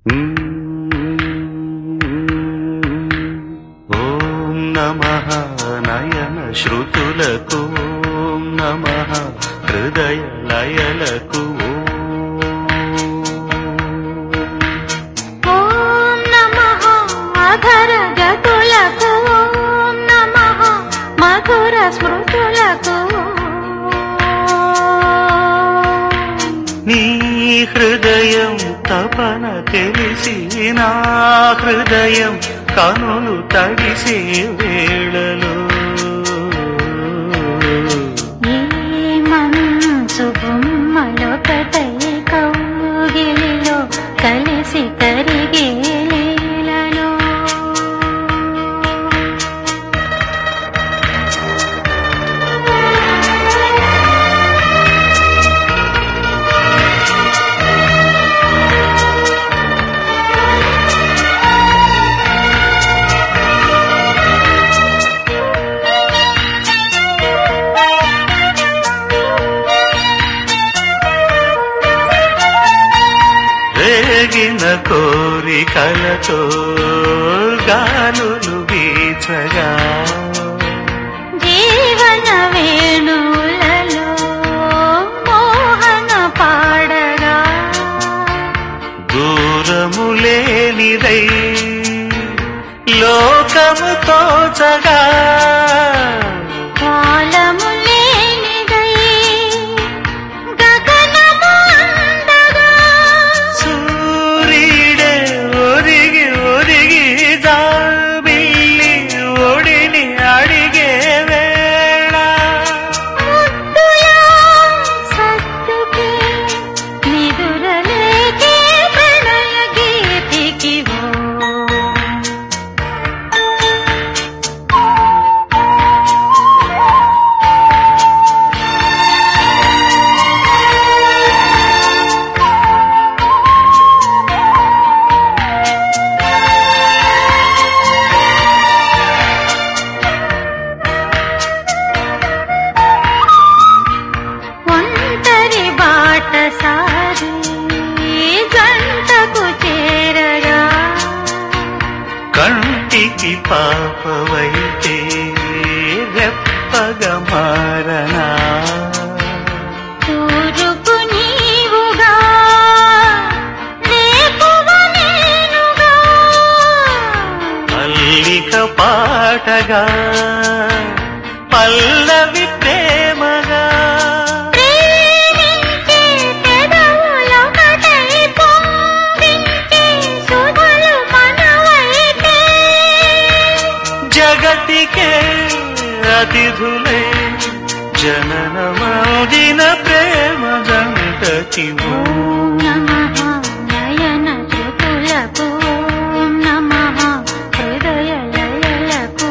ఓం నమ నయన శ్రుతులకు ఓం నమ హృదయ లయలకు ఓం నమః అధర గతులకు ఓం నమః మధుర స్మృతులకు నీ హృదయం తపన తెలిసి నా హృదయం కనులు తడిసే వేళలో ఈ మనసు బొమ్మలొకటై కౌగిలిలో కలిసి కరిగే లీలలో రేగిన కోరికలతో గాలులు వీచగా జీవన వేణువులలో మోహన పాడగా దూరము లేనిదై లోకము తోచగా కాలము లేనిదై గగనము అందగా సూర్యుడే ఒరిగి ఒరిగి జాబిల్లి ఒడిని అడిగే వేళ ముద్దులా సత్తుకే నిదురలేకే ప్రణయ గీతికి ఓ ఒంటరి బాట సారి జంటకు చేరగా కంటికి పాపవైతే రెప్పగ మారనా తూరుపు నీవుగా రేపువ నేనుగా మల్లిక పాటగా పల్లవి ప్రేమగా ప్రేమించే పెదవులొకటై పొంగించే సుధలు మనవైతే జగతికే అతిథులే జననమౌదిన ప్రేమ జంటకి ఓ ఓం నమః నయన జ్యోతులకు ఓం నమః హృదయ లయలకు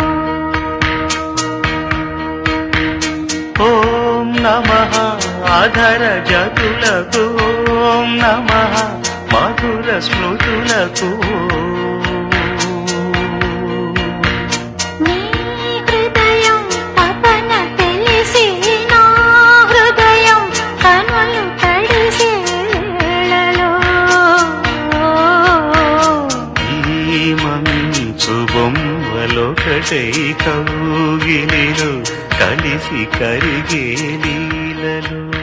ఓం నమ ఆధర జతులకు ఓం నమ మధుర స్మృతులకు నీ హృదయం తపన తెలిసి నా హృదయం కనులు తడిసే వేళలో ఈ మంచు బొమ్మలొకటై కౌగిలిలో కలిసి కరిగే లీలలు